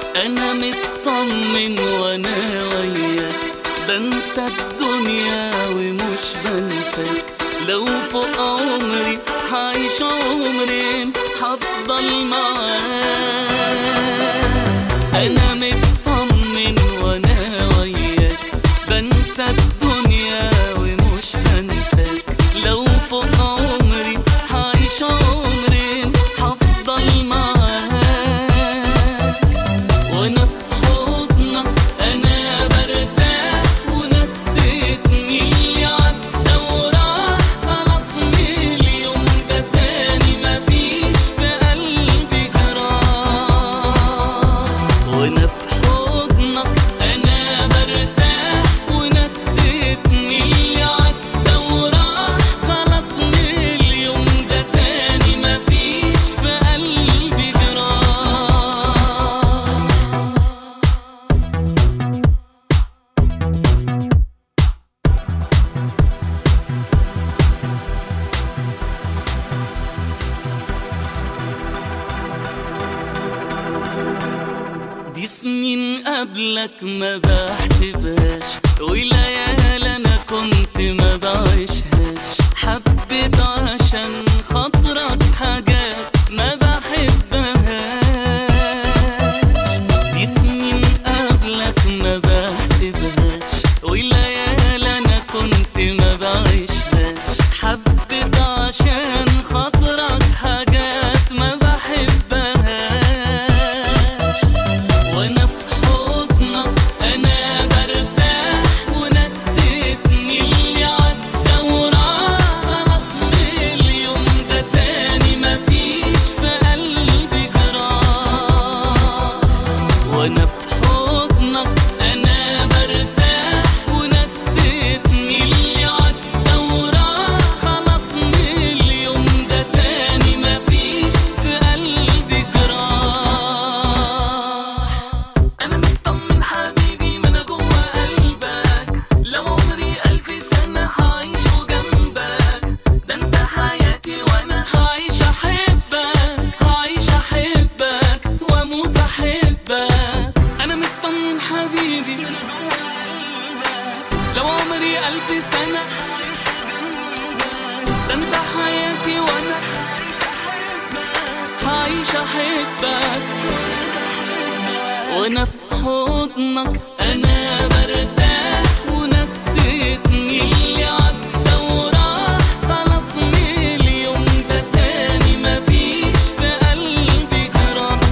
انا مطمن وانا وياك بنسى الدنيا ومش بنساك لو فوق عمري هعيش عمرين هفضل معاك انا مطمن وانا وياك بنسى الدنيا ومش بنساك لو فوق عمري هعيش عمرين هفضل معاك وانا في حضنك انا برتاح ونسيتني اللي عدى وراح خلاص من اليوم ده تاني مفيش في قلبي جراح وانا في حضنك انا برتاح ونسيتني اللي عدى وراح خلاص من اليوم ده تاني مفيش في قلبي جراح دي سنين قبلك ما بحسبهاش وليال انا كنت ما بعيشهاش حبيت عشان خاطرك حاجات ما بحبهاش دي سنين قبلك ما بحسبهاش وليال انا كنت ما بعيشهاش حبيت عشان خاطرك حاجات ما بحبهاش وانا في حضنك انا برتاح ونسيتني اللي عدى وراح خلاص من اليوم ده تاني مفيش في قلبي جراح وانا في حضنك انا برتاح ونسيتني اللي عدى وراح خلاص من اليوم ده تاني مفيش في قلبي جراح انا مطمن حبيبي ما انا جوه قلبك لو عمري الف سنه هعيشه جنبك ده انت حياتي وانا هعيش احبك هعيش احبك واموت احبك انا مطمن حبيبي لو عمري الف سنه ده انت حياتي وانا هعيش احبك وانا في حضنك انا برتاح ونسيتني اللي عدى وراح خلاص من اليوم ده تاني مفيش في قلبي جراح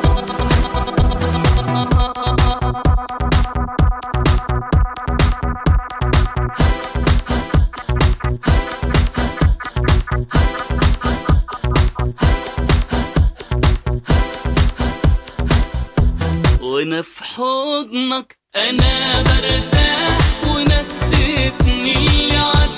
وانا في حضنك انا برتاح ونسيتني اللي عدى